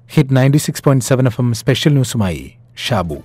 Hit ninety six point seven F M special ന്യൂസുമായി Shabu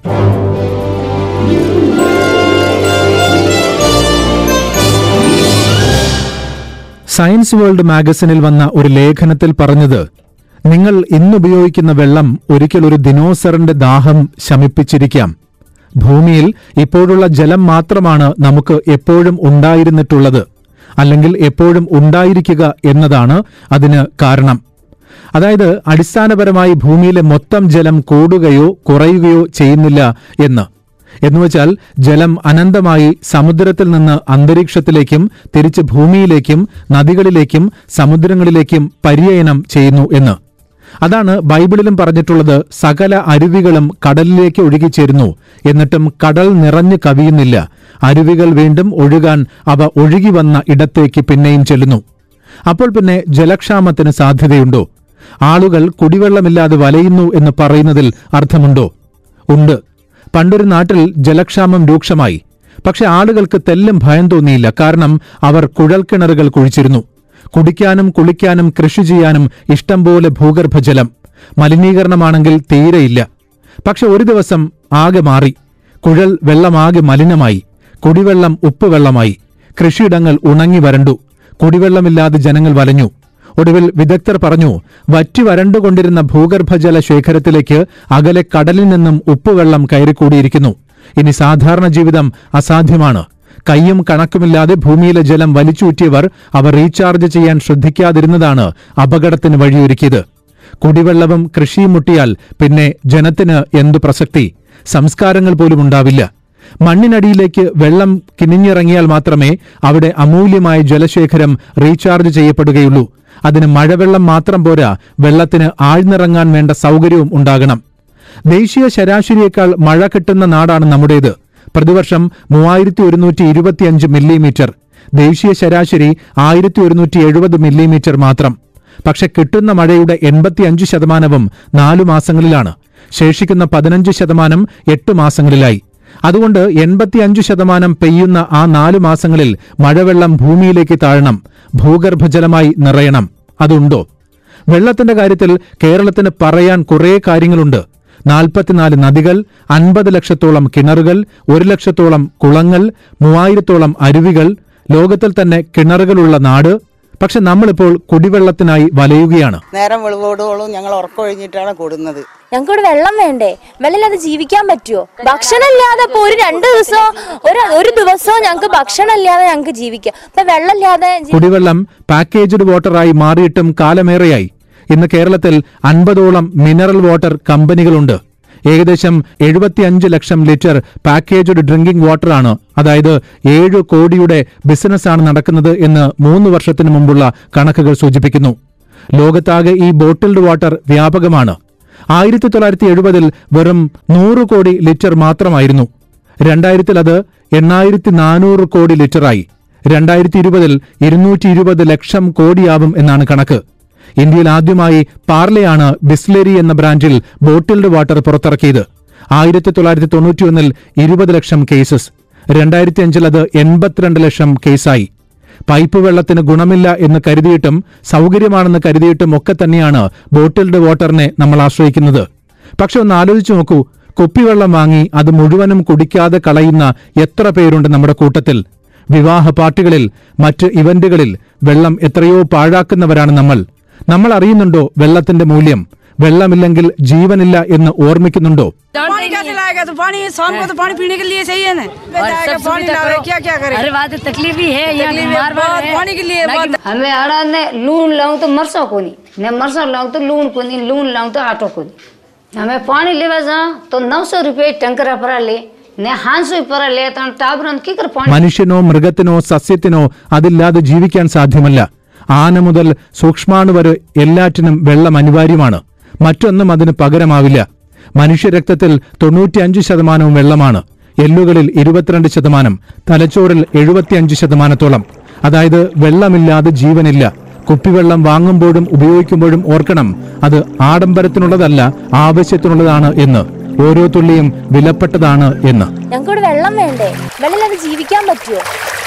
science world മാഗസിനിൽ വന്ന ഒരു ലേഖനത്തിൽ പറഞ്ഞത് നിങ്ങൾ ഇന്നുപയോഗിക്കുന്ന വെള്ളം ഒരിക്കൽ ഒരു ദിനോസറിന്റെ ദാഹം ശമിപ്പിച്ചിരിക്കാം ഭൂമിയിൽ ഇപ്പോഴുള്ള ജലം മാത്രമാണ് നമുക്ക് എപ്പോഴും ഉണ്ടായിരുന്നിട്ടുള്ളത് അല്ലെങ്കിൽ എപ്പോഴും ഉണ്ടായിരിക്കുക എന്നതാണ് അതിന് കാരണം അതായത് അടിസ്ഥാനപരമായി ഭൂമിയിലെ മൊത്തം ജലം കൂടുകയോ കുറയുകയോ ചെയ്യുന്നില്ല എന്ന് എന്നുവച്ചാൽ ജലം അനന്തമായി സമുദ്രത്തിൽ നിന്ന് അന്തരീക്ഷത്തിലേക്കും തിരിച്ച് ഭൂമിയിലേക്കും നദികളിലേക്കും സമുദ്രങ്ങളിലേക്കും പര്യയനം ചെയ്യുന്നു എന്ന് അതാണ് ബൈബിളിലും പറഞ്ഞിട്ടുള്ളത് സകല അരുവികളും കടലിലേക്ക് ഒഴുകിച്ചേരുന്നു എന്നിട്ടും കടൽ നിറഞ്ഞു കവിയുന്നില്ല അരുവികൾ വീണ്ടും ഒഴുകാൻ അവ ഒഴുകി വന്ന ഇടത്തേക്ക് പിന്നെയും ചെല്ലുന്നു അപ്പോൾ പിന്നെ ജലക്ഷാമത്തിന് സാധ്യതയുണ്ടോ ആളുകൾ കുടിവെള്ളമില്ലാതെ വലയുന്നു എന്ന് പറയുന്നതിൽ അർത്ഥമുണ്ടോ ഉണ്ട് പണ്ടൊരു നാട്ടിൽ ജലക്ഷാമം രൂക്ഷമായി പക്ഷെ ആളുകൾക്ക് തെല്ലും ഭയം തോന്നിയില്ല കാരണം അവർ കുഴൽക്കിണറുകൾ കുഴിച്ചിരുന്നു കുടിക്കാനും കുളിക്കാനും കൃഷി ചെയ്യാനും ഇഷ്ടംപോലെ ഭൂഗർഭജലം മലിനീകരണമാണെങ്കിൽ തീരെയില്ല പക്ഷെ ഒരു ദിവസം ആകെ മാറി കുഴൽ വെള്ളമാകെ മലിനമായി കുടിവെള്ളം ഉപ്പുവെള്ളമായി കൃഷിയിടങ്ങൾ ഉണങ്ങി വരണ്ടു കുടിവെള്ളമില്ലാതെ ജനങ്ങൾ വലഞ്ഞു ഒടുവിൽ വിദഗ്ധർ പറഞ്ഞു വറ്റി വരണ്ടുകൊണ്ടിരുന്ന ഭൂഗർഭജല ശേഖരത്തിലേക്ക് അകലെ കടലിൽ നിന്നും ഉപ്പുവെള്ളം കയറിക്കൂടിയിരിക്കുന്നു ഇനി സാധാരണ ജീവിതം അസാധ്യമാണ് കയ്യും കണക്കുമില്ലാതെ ഭൂമിയിലെ ജലം വലിച്ചൂറ്റിയവർ അവ റീചാർജ് ചെയ്യാൻ ശ്രദ്ധിക്കാതിരുന്നതാണ് അപകടത്തിന് വഴിയൊരുക്കിയത് കുടിവെള്ളവും കൃഷിയും മുട്ടിയാൽ പിന്നെ ജനത്തിന് എന്തു പ്രസക്തി സംസ്കാരങ്ങൾ പോലും ഉണ്ടാവില്ല മണ്ണിനടിയിലേക്ക് വെള്ളം കിനിഞ്ഞിറങ്ങിയാൽ മാത്രമേ അവിടെ അമൂല്യമായ ജലശേഖരം റീചാർജ് ചെയ്യപ്പെടുകയുള്ളൂ അതിന് മഴവെള്ളം മാത്രം പോരാ വെള്ളത്തിന് ആഴ്ന്നിറങ്ങാൻ വേണ്ട സൗകര്യവും ഉണ്ടാകണം ദേശീയ ശരാശരിയേക്കാൾ മഴ കിട്ടുന്ന നാടാണ് നമ്മുടേത് പ്രതിവർഷം മൂവായിരത്തി ഒരുന്നൂറ്റി ഇരുപത്തിയഞ്ച് മില്ലിമീറ്റർ ദേശീയ ശരാശരി ആയിരത്തി ഒരുന്നൂറ്റി എഴുപത് മില്ലിമീറ്റർ മാത്രം പക്ഷെ കിട്ടുന്ന മഴയുടെ എൺപത്തിയഞ്ച് ശതമാനവും നാലു മാസങ്ങളിലാണ് ശേഷിക്കുന്ന പതിനഞ്ച് ശതമാനം എട്ട് മാസങ്ങളിലായി അതുകൊണ്ട് എൺപത്തിയഞ്ച് ശതമാനം പെയ്യുന്ന ആ നാലു മാസങ്ങളിൽ മഴവെള്ളം ഭൂമിയിലേക്ക് താഴണം ഭൂഗർഭജലമായി നിറയണം അതുണ്ടോ വെള്ളത്തിന്റെ കാര്യത്തിൽ കേരളത്തിന് പറയാൻ കുറേ കാര്യങ്ങളുണ്ട് നാൽപ്പത്തിനാല് നദികൾ അൻപത് ലക്ഷത്തോളം കിണറുകൾ ഒരു ലക്ഷത്തോളം കുളങ്ങൾ മൂവായിരത്തോളം അരുവികൾ ലോകത്തിൽ തന്നെ കിണറുകളുള്ള നാട് പക്ഷെ നമ്മളിപ്പോൾ കുടിവെള്ളത്തിനായി വലയുകയാണ് നേരം വെളുവോടുകളും ഞങ്ങൾ ഉറക്കമൊഴിഞ്ഞിട്ടാണ് കൂടുന്നത് ഞങ്ങൾക്കിവിടെ വെള്ളം വേണ്ടേ വെള്ളമില്ലാതെ ജീവിക്കാൻ പറ്റുമോ ഭക്ഷണം ഇല്ലാതെ ഇപ്പൊ ഒരു രണ്ട് ദിവസം ഒരു ഒരു ദിവസവും ഞങ്ങൾക്ക് ഭക്ഷണം ഇല്ലാതെ ഞങ്ങൾക്ക് ജീവിക്കാം ഇപ്പൊ വെള്ളം ഇല്ലാതെ ജി- കുടിവെള്ളം പാക്കേജ്ഡ് വാട്ടറായി മാറിയിട്ടും കാലമേറെയായി ഇന്ന് കേരളത്തിൽ അൻപതോളം മിനറൽ വാട്ടർ കമ്പനികളുണ്ട് ഏകദേശം എഴുപത്തിയഞ്ച് ലക്ഷം ലിറ്റർ പാക്കേജ്ഡ് ഡ്രിങ്കിംഗ് വാട്ടറാണ് അതായത് ഏഴ് കോടിയുടെ ബിസിനസ്സാണ് നടക്കുന്നത് എന്ന് മൂന്ന് വർഷത്തിന് മുമ്പുള്ള കണക്കുകൾ സൂചിപ്പിക്കുന്നു ലോകത്താകെ ഈ ബോട്ടിൽഡ് വാട്ടർ വ്യാപകമാണ് ആയിരത്തി തൊള്ളായിരത്തി എഴുപതിൽ വെറും നൂറ് കോടി ലിറ്റർ മാത്രമായിരുന്നു രണ്ടായിരത്തിൽ അത് എണ്ണായിരത്തി നാനൂറ് കോടി ലിറ്ററായി രണ്ടായിരത്തി ഇരുപതിൽ ഇരുന്നൂറ്റി ഇരുപത് ലക്ഷം കോടിയാവും എന്നാണ് കണക്ക് ഇന്ത്യയിൽ ആദ്യമായി പാർലെയാണ് ബിസ്ലേരി എന്ന ബ്രാൻഡിൽ ബോട്ടിൽഡ് വാട്ടർ പുറത്തിറക്കിയത് ആയിരത്തി തൊള്ളായിരത്തി തൊണ്ണൂറ്റിയൊന്നിൽ ഇരുപത് ലക്ഷം കേസസ് രണ്ടായിരത്തി അഞ്ചിൽ അത് എൺപത്തിരണ്ട് ലക്ഷം കേസായി പൈപ്പ് വെള്ളത്തിന് ഗുണമില്ല എന്ന് കരുതിയിട്ടും സൗകര്യമാണെന്ന് കരുതിയിട്ടും ഒക്കെ തന്നെയാണ് ബോട്ടിൽഡ് വാട്ടറിനെ നമ്മൾ ആശ്രയിക്കുന്നത് പക്ഷെ ഒന്ന് ആലോചിച്ചു നോക്കൂ കുപ്പിവെള്ളം വാങ്ങി അത് മുഴുവനും കുടിക്കാതെ കളയുന്ന എത്ര പേരുണ്ട് നമ്മുടെ കൂട്ടത്തിൽ വിവാഹ പാർട്ടികളിൽ മറ്റ് ഇവന്റുകളിൽ വെള്ളം എത്രയോ പാഴാക്കുന്നവരാണ് നമ്മൾ നമ്മൾ അറിയുന്നുണ്ടോ വെള്ളത്തിന്റെ മൂല്യം വെള്ളമില്ലെങ്കിൽ ജീവനില്ല എന്ന് ഓർമ്മിക്കുന്നുണ്ടോ पानी कैसे लाएगा तो पानी शाम को तो पानी पीने के लिए चाहिए ना और जाएगा सब पानी सुविधा ला रहे करो। क्या क्या करे अरे बात तो तकलीफ ही है यहाँ तकलीफ है, बार बार बहुत है। पानी के लिए लेकिन बहुत- हमें अड़ा ने लून लाऊं तो मरसो को नहीं मैं मरसो लाऊं तो लून को नहीं लून लाऊं तो आटो को नहीं हमें पानी लेवा जा तो नौ सौ रुपये टंकर पर ले ने हांसु पर ले तो टाबरन की कर पानी മനുഷ്യനോ മൃഗത്തിനോ സസ്യത്തിനോ അതില്ലാതെ ജീവിക്കാൻ സാധ്യമല്ല ആന മുതൽ സൂക്ഷ്മാണു വരെ എല്ലാറ്റിനും വെള്ളം അനിവാര്യമാണ് മറ്റൊന്നും അതിന് പകരമാവില്ല മനുഷ്യരക്തത്തിൽ തൊണ്ണൂറ്റിയഞ്ച് ശതമാനവും വെള്ളമാണ് എല്ലുകളിൽ ഇരുപത്തിരണ്ട് ശതമാനം തലച്ചോറിൽ എഴുപത്തിയഞ്ച് ശതമാനത്തോളം അതായത് വെള്ളമില്ലാതെ ജീവനില്ല കുപ്പിവെള്ളം വാങ്ങുമ്പോഴും ഉപയോഗിക്കുമ്പോഴും ഓർക്കണം അത് ആഡംബരത്തിനുള്ളതല്ല ആവശ്യത്തിനുള്ളതാണ് എന്ന് ഓരോ തുള്ളിയും വിലപ്പെട്ടതാണ് എന്ന് ഞങ്ങൾക്കിവിടെ വെള്ളം വേണ്ടേ വെള്ളമില്ലാതെ ജീവിക്കാൻ പറ്റുമോ